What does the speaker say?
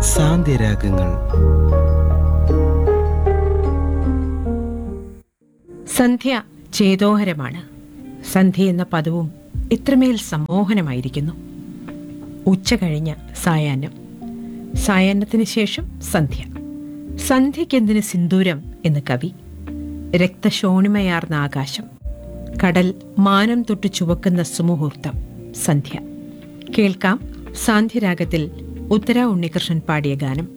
സാന്ധ്യരാഗങ്ങൾ സന്ധ്യ ചേതോഹരമാണ് സന്ധ്യ എന്ന പദവും ഇത്രമേൽ സമ്മോഹനമായിരിക്കുന്നു ഉച്ച കഴിഞ്ഞ സായാഹ്നം സായാഹ്നത്തിന് ശേഷം സന്ധ്യ സന്ധ്യയ്ക്കെന്തിന് സിന്ദൂരം എന്ന് കവി രക്തശോണിമയാർന്ന ആകാശം കടൽ മാനം തൊട്ട് ചുവക്കുന്ന സുമുഹൂർത്തം സന്ധ്യ കേൾക്കാം സാന്ധ്യരാഗത്തിൽ ഉത്തര ഉണ്ണികൃഷ്ണൻ പാടിയ ഗാനം